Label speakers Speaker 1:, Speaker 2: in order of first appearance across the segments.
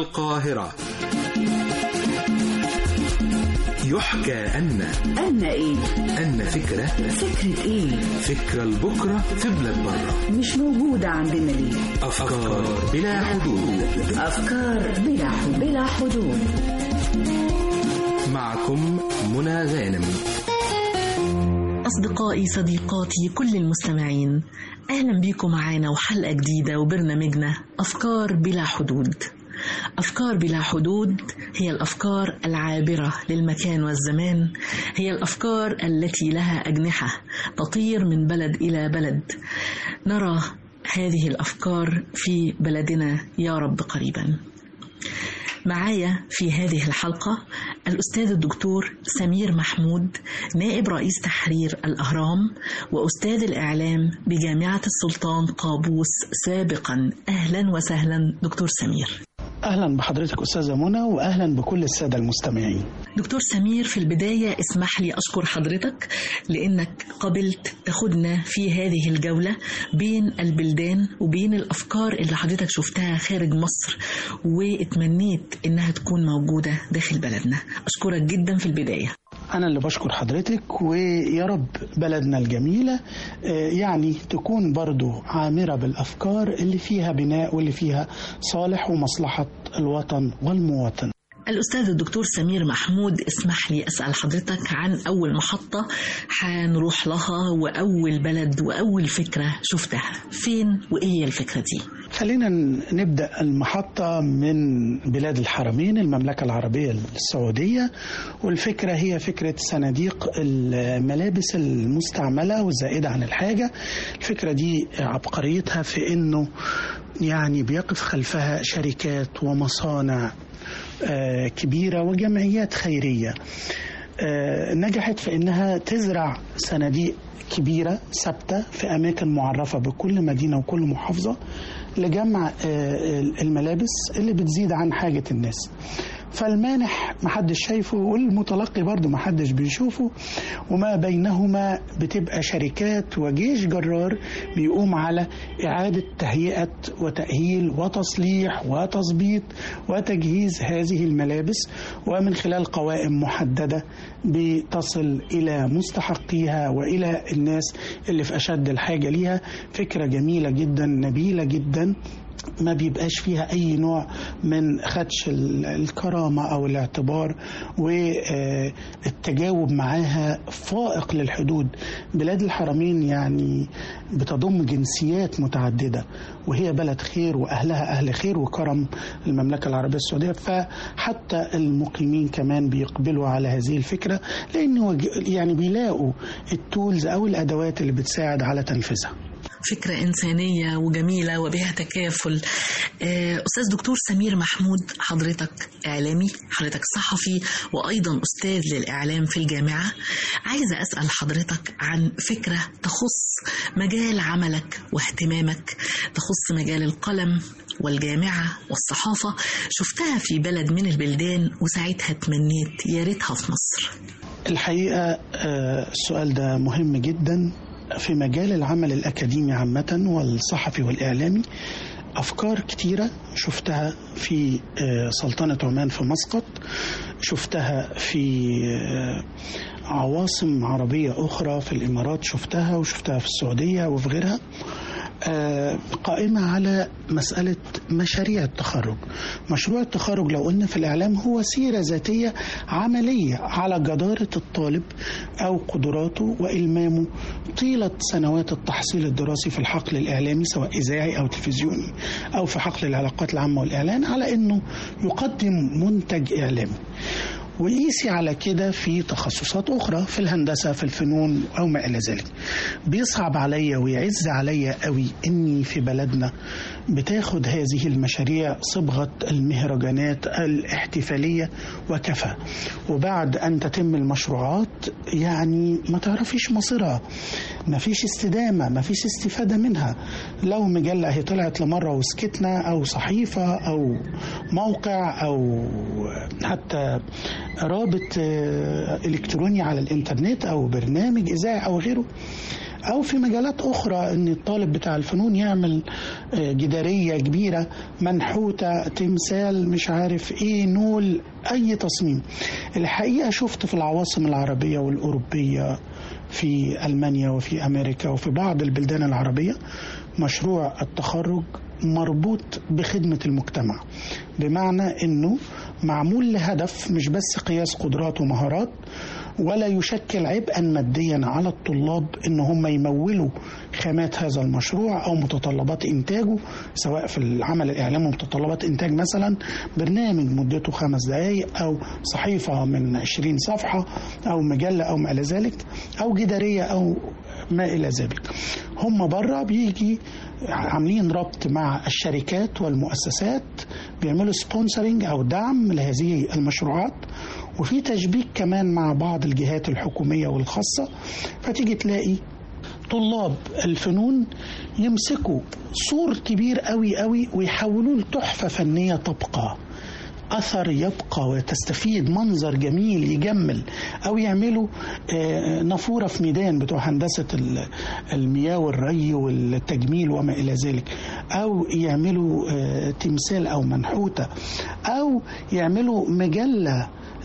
Speaker 1: القاهرة يحكى أن
Speaker 2: أن إيه؟
Speaker 1: أن فكرة
Speaker 2: فكرة إيه؟
Speaker 1: فكرة لبكرة في بلاد برة
Speaker 2: مش موجودة عندنا ليه؟
Speaker 1: أفكار بلا حدود
Speaker 2: أفكار بلا حدود بلا حدود
Speaker 1: معكم منى غانم
Speaker 3: أصدقائي صديقاتي كل المستمعين أهلا بيكم معانا وحلقة جديدة وبرنامجنا أفكار بلا حدود أفكار بلا حدود هي الأفكار العابرة للمكان والزمان هي الأفكار التي لها أجنحة تطير من بلد إلى بلد نرى هذه الأفكار في بلدنا يا رب قريبا معايا في هذه الحلقة الأستاذ الدكتور سمير محمود نائب رئيس تحرير الأهرام وأستاذ الإعلام بجامعة السلطان قابوس سابقا أهلا وسهلا دكتور سمير
Speaker 4: اهلا بحضرتك استاذه منى واهلا بكل الساده المستمعين
Speaker 3: دكتور سمير في البداية اسمح لي أشكر حضرتك لأنك قبلت تاخدنا في هذه الجولة بين البلدان وبين الأفكار اللي حضرتك شفتها خارج مصر واتمنيت إنها تكون موجودة داخل بلدنا أشكرك جدا في البداية
Speaker 4: انا اللي بشكر حضرتك ويا رب بلدنا الجميله آه، يعني تكون برضو عامره بالافكار اللي فيها بناء واللي فيها صالح ومصلحه الوطن والمواطن
Speaker 3: الأستاذ الدكتور سمير محمود اسمح لي أسأل حضرتك عن أول محطة هنروح لها وأول بلد وأول فكرة شفتها فين وإيه هي الفكرة دي
Speaker 4: خلينا نبدا المحطه من بلاد الحرمين المملكه العربيه السعوديه والفكره هي فكره صناديق الملابس المستعمله والزائده عن الحاجه الفكره دي عبقريتها في انه يعني بيقف خلفها شركات ومصانع آه، كبيره وجمعيات خيريه آه، نجحت في انها تزرع صناديق كبيره ثابته في اماكن معرفه بكل مدينه وكل محافظه لجمع آه، الملابس اللي بتزيد عن حاجه الناس فالمانح محدش شايفه والمتلقي برضه محدش بيشوفه وما بينهما بتبقى شركات وجيش جرار بيقوم على إعادة تهيئة وتأهيل وتصليح وتظبيط وتجهيز هذه الملابس ومن خلال قوائم محددة بتصل إلى مستحقيها وإلى الناس اللي في أشد الحاجة ليها فكرة جميلة جدا نبيلة جدا ما بيبقاش فيها أي نوع من خدش ال- الكرامة أو الاعتبار والتجاوب معاها فائق للحدود بلاد الحرمين يعني بتضم جنسيات متعددة وهي بلد خير وأهلها أهل خير وكرم المملكة العربية السعودية فحتى المقيمين كمان بيقبلوا على هذه الفكرة لأن وج- يعني بيلاقوا التولز أو الأدوات اللي بتساعد على تنفيذها
Speaker 3: فكرة إنسانية وجميلة وبها تكافل آه، أستاذ دكتور سمير محمود حضرتك إعلامي حضرتك صحفي وأيضا أستاذ للإعلام في الجامعة عايزة أسأل حضرتك عن فكرة تخص مجال عملك واهتمامك تخص مجال القلم والجامعة والصحافة شفتها في بلد من البلدان وساعتها تمنيت يا ريتها في مصر
Speaker 4: الحقيقة آه، السؤال ده مهم جدا في مجال العمل الأكاديمي عامة والصحفي والإعلامي أفكار كتيرة شفتها في آه، سلطنة عمان في مسقط شفتها في آه، عواصم عربية أخرى في الإمارات شفتها وشفتها في السعودية وفي غيرها آه، قائمة على مسألة مشاريع التخرج مشروع التخرج لو قلنا في الإعلام هو سيرة ذاتية عملية على جدارة الطالب أو قدراته وإلمامه طيلة سنوات التحصيل الدراسي في الحقل الإعلامي سواء إذاعي أو تلفزيوني أو في حقل العلاقات العامة والإعلان على أنه يقدم منتج إعلامي وقيسي على كده في تخصصات أخرى في الهندسة في الفنون أو ما إلى ذلك بيصعب عليا ويعز عليا قوي إني في بلدنا بتاخد هذه المشاريع صبغة المهرجانات الاحتفالية وكفى وبعد أن تتم المشروعات يعني ما تعرفيش مصيرها ما فيش استدامة ما فيش استفادة منها لو مجلة هي طلعت لمرة وسكتنا أو صحيفة أو موقع او حتى رابط آه، الكتروني على الانترنت او برنامج اذاعي او غيره او في مجالات اخرى ان الطالب بتاع الفنون يعمل آه، جداريه كبيره منحوته تمثال مش عارف ايه نول اي تصميم الحقيقه شفت في العواصم العربيه والاوروبيه في المانيا وفي امريكا وفي بعض البلدان العربيه مشروع التخرج مربوط بخدمه المجتمع بمعنى انه معمول لهدف مش بس قياس قدرات ومهارات ولا يشكل عبئا ماديا على الطلاب ان هم يمولوا خامات هذا المشروع او متطلبات انتاجه سواء في العمل الاعلامي متطلبات انتاج مثلا برنامج مدته خمس دقائق او صحيفه من 20 صفحه او مجله او ما الى ذلك او جداريه او ما الى ذلك هم بره بيجي عاملين ربط مع الشركات والمؤسسات بيعملوا سبونسرنج او دعم لهذه المشروعات وفي تشبيك كمان مع بعض الجهات الحكوميه والخاصه فتيجي تلاقي طلاب الفنون يمسكوا سور كبير قوي قوي ويحولوه لتحفه فنيه تبقى اثر يبقى وتستفيد منظر جميل يجمل او يعملوا آه، نافوره في ميدان بتوع هندسه ال- المياه والري والتجميل وما الى ذلك او يعملوا آه، تمثال او منحوته او يعملوا مجله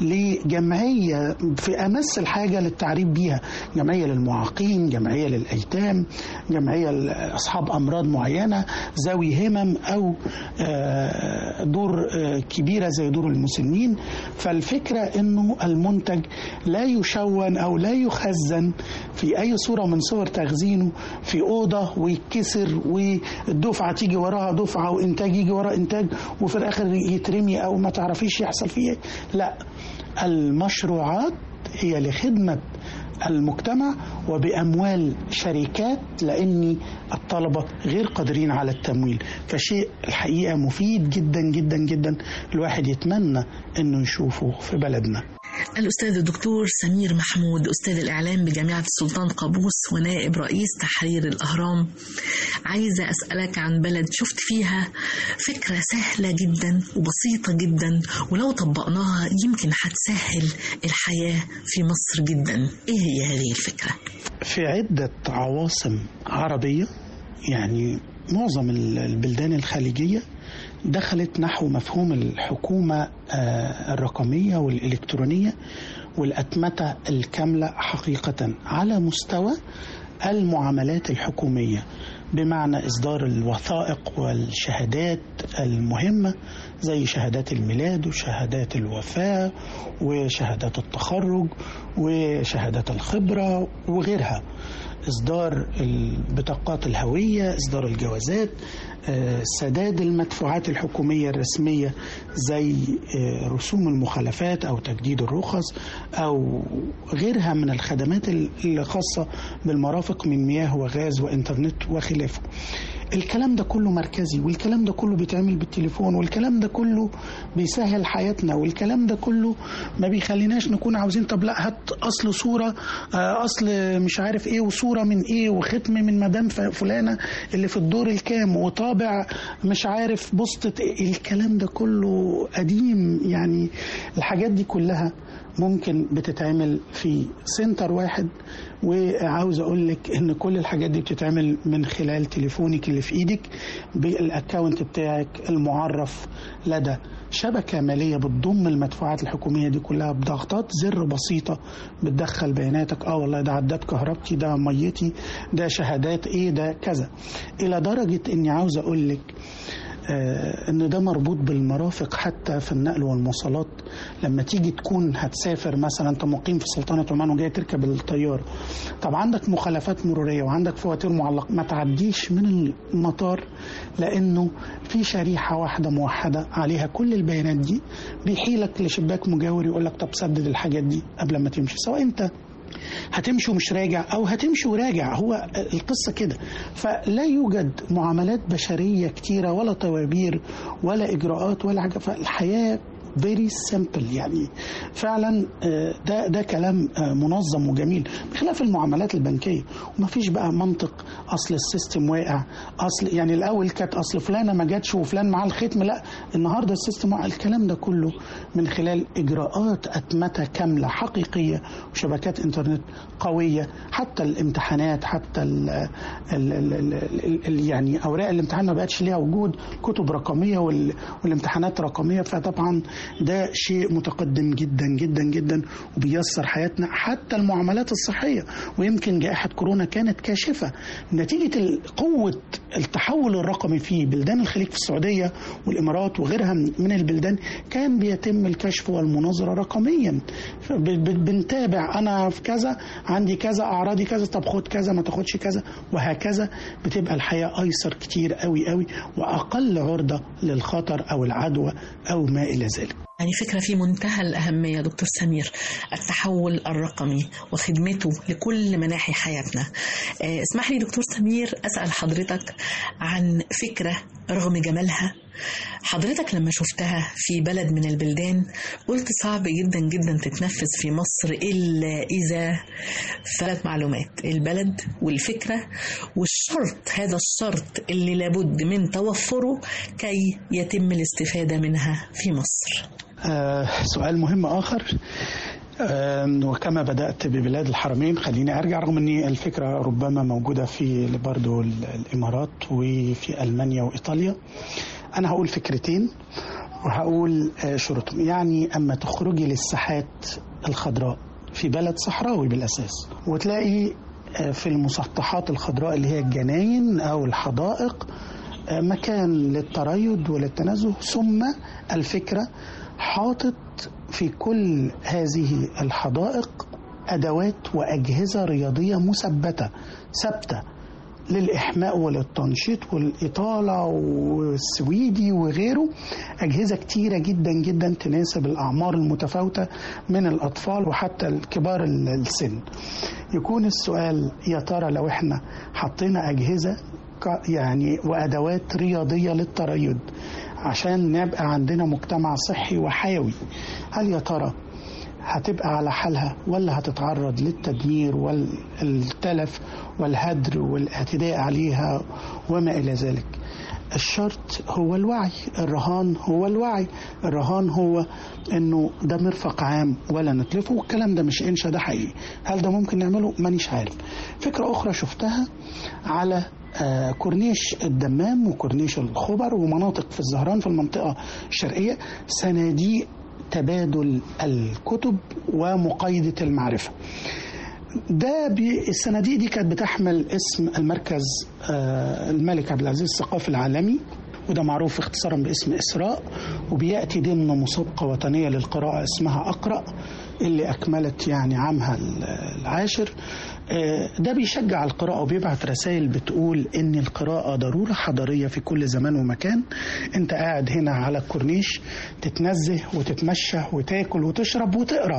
Speaker 4: لجمعية في أمس الحاجة للتعريف بيها جمعية للمعاقين جمعية للأيتام جمعية لأصحاب أمراض معينة ذوي همم أو آه، دور آه، كبيرة زي دور المسنين فالفكرة أنه المنتج لا يشون أو لا يخزن في أي صورة من صور تخزينه في أوضة ويتكسر والدفعة تيجي وراها دفعة وإنتاج يجي ورا إنتاج وفي الآخر يترمي أو ما تعرفيش يحصل فيه إيه. لا المشروعات هي لخدمة المجتمع وبأموال شركات لأن الطلبة غير قادرين على التمويل فشيء الحقيقة مفيد جدا جدا جدا الواحد يتمنى أنه يشوفه في بلدنا
Speaker 3: الأستاذ الدكتور سمير محمود أستاذ الإعلام بجامعة السلطان قابوس ونائب رئيس تحرير الأهرام عايزة أسألك عن بلد شفت فيها فكرة سهلة جدا وبسيطة جدا ولو طبقناها يمكن هتسهل الحياة في مصر جدا إيه هي هذه الفكرة؟
Speaker 4: في عدة عواصم عربية يعني معظم ال- البلدان الخليجية دخلت نحو مفهوم الحكومة آه، الرقمية والإلكترونية والأتمتة الكاملة حقيقة على مستوى المعاملات الحكومية بمعنى إصدار الوثائق والشهادات المهمة زي شهادات الميلاد وشهادات الوفاة وشهادات التخرج وشهادات الخبرة وغيرها إصدار بطاقات الهوية إصدار الجوازات آه، سداد المدفوعات الحكومية الرسمية زي آه، رسوم المخالفات أو تجديد الرخص أو غيرها من الخدمات الخاصة بالمرافق من مياه وغاز وإنترنت وخلافه الكلام ده كله مركزي والكلام ده كله بيتعمل بالتليفون والكلام ده كله بيسهل حياتنا والكلام ده كله ما بيخليناش نكون عاوزين طب لا هات اصل صوره آه، اصل مش عارف ايه وصوره من ايه وختم من مدام ف- فلانه اللي في الدور الكام وطابع مش عارف بوسطة إيه. الكلام ده كله قديم يعني الحاجات دي كلها ممكن بتتعمل في سنتر واحد وعاوز اقول لك ان كل الحاجات دي بتتعمل من خلال تليفونك اللي في ايدك بالاكونت بتاعك المعرف لدى شبكة مالية بتضم المدفوعات الحكومية دي كلها بضغطات زر بسيطة بتدخل بياناتك اه والله ده عداد كهربتي ده ميتي ده شهادات ايه ده كذا الى درجة اني عاوز اقول لك آه، ان ده مربوط بالمرافق حتى في النقل والمواصلات لما تيجي تكون هتسافر مثلا انت مقيم في سلطنه عمان وجاي تركب الطياره طب عندك مخالفات مروريه وعندك فواتير معلقه ما تعديش من المطار لانه في شريحه واحده موحده عليها كل البيانات دي بيحيلك لشباك مجاور يقول لك طب سدد الحاجات دي قبل ما تمشي سواء انت هتمشي ومش راجع او هتمشي وراجع هو القصه كده فلا يوجد معاملات بشريه كتيره ولا طوابير ولا اجراءات ولا حاجه فالحياه فيري سمبل يعني فعلا آه، ده ده كلام آه، منظم وجميل بخلاف المعاملات البنكيه وما فيش بقى منطق اصل السيستم واقع اصل يعني الاول كانت اصل فلانه ما جاتش وفلان معاه الختم لا النهارده السيستم واقع الكلام ده كله من خلال اجراءات اتمته كامله حقيقيه وشبكات انترنت قويه حتى الامتحانات حتى ال ال ال ال ال يعني اوراق الامتحان ما بقتش ليها وجود كتب رقميه وال والامتحانات رقميه فطبعا ده شيء متقدم جدا جدا جدا وبيسر حياتنا حتى المعاملات الصحيه ويمكن جائحه كورونا كانت كاشفه نتيجه ال- قوه التحول الرقمي في بلدان الخليج في السعوديه والامارات وغيرها من من البلدان كان بيتم الكشف والمناظره رقميا ب- ب- بنتابع انا في كذا عندي كذا اعراضي كذا طب خد كذا ما تاخدش كذا وهكذا بتبقى الحياه ايسر كتير قوي قوي واقل عرضه للخطر او العدوى او ما الى ذلك
Speaker 3: يعني فكرة في منتهى الأهمية دكتور سمير التحول الرقمي وخدمته لكل مناحي حياتنا آه، اسمح لي دكتور سمير أسأل حضرتك عن فكرة رغم جمالها حضرتك لما شفتها في بلد من البلدان قلت صعب جدا جدا تتنفذ في مصر إلا إذا ثلاث معلومات البلد والفكرة والشرط هذا الشرط اللي لابد من توفره كي يتم الاستفادة منها في مصر
Speaker 4: آه سؤال مهم آخر آه وكما بدأت ببلاد الحرمين خليني أرجع رغم أن الفكرة ربما موجودة في برضو الإمارات وفي ألمانيا وإيطاليا أنا هقول فكرتين وهقول آه شروطهم يعني أما تخرجي للساحات الخضراء في بلد صحراوي بالأساس وتلاقي آه في المسطحات الخضراء اللي هي الجناين أو الحدائق آه مكان للتريض وللتنزه ثم الفكرة حاطط في كل هذه الحدائق أدوات وأجهزة رياضية مثبتة ثابتة للإحماء وللتنشيط والإطالة والسويدي وغيره أجهزة كتيرة جدا جدا تناسب الأعمار المتفاوتة من الأطفال وحتى الكبار السن يكون السؤال يا ترى لو احنا حطينا أجهزة يعني وأدوات رياضية للتريض عشان نبقى عندنا مجتمع صحي وحيوي هل يا ترى هتبقى على حالها ولا هتتعرض للتدمير والتلف والهدر والاعتداء عليها وما إلى ذلك الشرط هو الوعي الرهان هو الوعي الرهان هو انه ده مرفق عام ولا نتلفه والكلام ده مش انشا ده حقيقي هل ده ممكن نعمله مانيش عارف فكرة اخرى شفتها على آه كورنيش الدمام وكورنيش الخبر ومناطق في الزهران في المنطقة الشرقية صناديق تبادل الكتب ومقايضة المعرفة ده الصناديق دي كانت بتحمل اسم المركز آه الملك عبد العزيز الثقافي العالمي وده معروف اختصارا باسم إسراء وبيأتي ضمن مسابقة وطنية للقراءة اسمها أقرأ اللي أكملت يعني عامها العاشر ده بيشجع القراءة وبيبعت رسائل بتقول إن القراءة ضرورة حضارية في كل زمان ومكان أنت قاعد هنا على الكورنيش تتنزه وتتمشى وتاكل وتشرب وتقرأ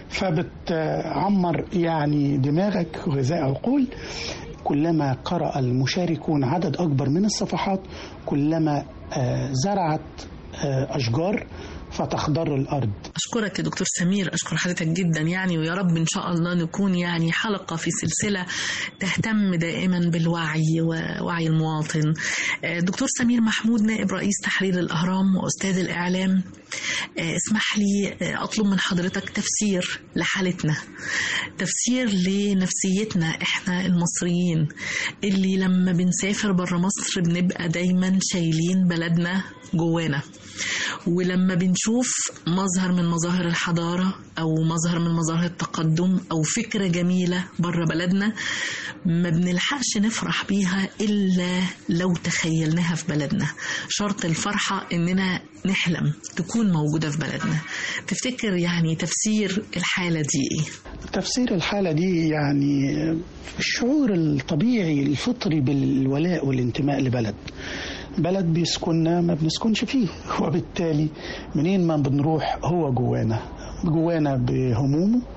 Speaker 4: فبتعمر يعني دماغك وغذاء عقول كلما قرأ المشاركون عدد أكبر من الصفحات كلما زرعت أشجار فتخضر الأرض
Speaker 3: أشكرك يا دكتور سمير أشكر حضرتك جدا يعني ويا رب إن شاء الله نكون يعني حلقة في سلسلة تهتم دائما بالوعي ووعي المواطن دكتور سمير محمود نائب رئيس تحرير الأهرام وأستاذ الإعلام اسمح لي أطلب من حضرتك تفسير لحالتنا تفسير لنفسيتنا إحنا المصريين اللي لما بنسافر بره مصر بنبقى دايما شايلين بلدنا جوانا ولما بنشوف مظهر من مظاهر الحضارة أو مظهر من مظاهر التقدم أو فكرة جميلة بره بلدنا ما بنلحقش نفرح بيها إلا لو تخيلناها في بلدنا شرط الفرحة إننا نحلم تكون موجودة في بلدنا تفتكر يعني تفسير الحالة دي إيه؟
Speaker 4: تفسير الحالة دي يعني الشعور الطبيعي الفطري بالولاء والانتماء لبلد بلد بيسكننا ما بنسكنش فيه وبالتالي منين ما بنروح هو جوانا جوانا بهمومه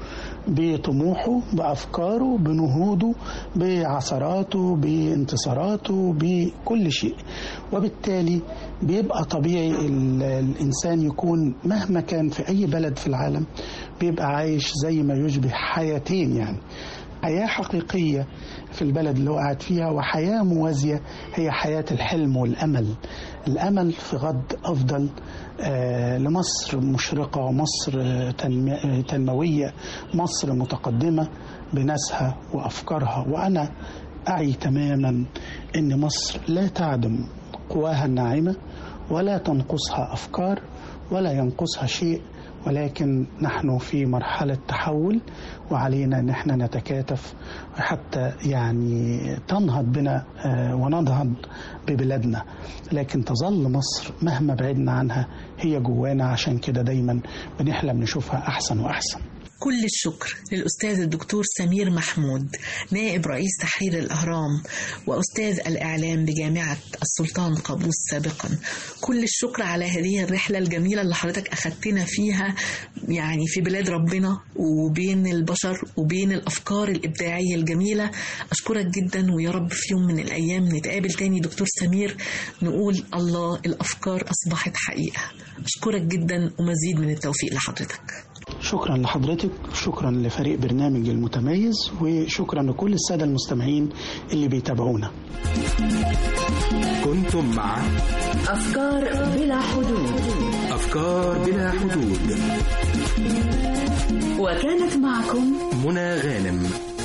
Speaker 4: بطموحه بأفكاره بنهوضه بعثراته بانتصاراته بكل شيء وبالتالي بيبقى طبيعي ال- الإنسان يكون مهما كان في أي بلد في العالم بيبقى عايش زي ما يشبه حياتين يعني حياة حقيقية في البلد اللي هو قاعد فيها وحياة موازية هي حياة الحلم والأمل الأمل في غد أفضل آه، لمصر مشرقة مصر آه، تنم- آه، تنموية مصر متقدمة بناسها وأفكارها وأنا أعي تماما أن مصر لا تعدم قواها الناعمة ولا تنقصها أفكار ولا ينقصها شيء ولكن نحن في مرحلة تحول وعلينا أن احنا نتكاتف حتى يعني تنهض بنا آه، وننهض ببلادنا لكن تظل مصر مهما بعدنا عنها هي جوانا عشان كده دايما بنحلم نشوفها أحسن وأحسن
Speaker 3: كل الشكر للأستاذ الدكتور سمير محمود نائب رئيس تحرير الأهرام وأستاذ الإعلام بجامعة السلطان قابوس سابقا كل الشكر على هذه الرحلة الجميلة اللي حضرتك أخدتنا فيها يعني في بلاد ربنا وبين البشر وبين الأفكار الإبداعية الجميلة أشكرك جدا ويا رب في يوم من الأيام نتقابل تاني دكتور سمير نقول الله الأفكار أصبحت حقيقة أشكرك جدا ومزيد من التوفيق لحضرتك
Speaker 4: شكرا لحضرتك شكرا لفريق برنامج المتميز وشكرا لكل السادة المستمعين اللي بيتابعونا
Speaker 1: كنتم مع
Speaker 2: أفكار بلا حدود
Speaker 1: أفكار بلا حدود
Speaker 2: وكانت معكم
Speaker 1: منى غانم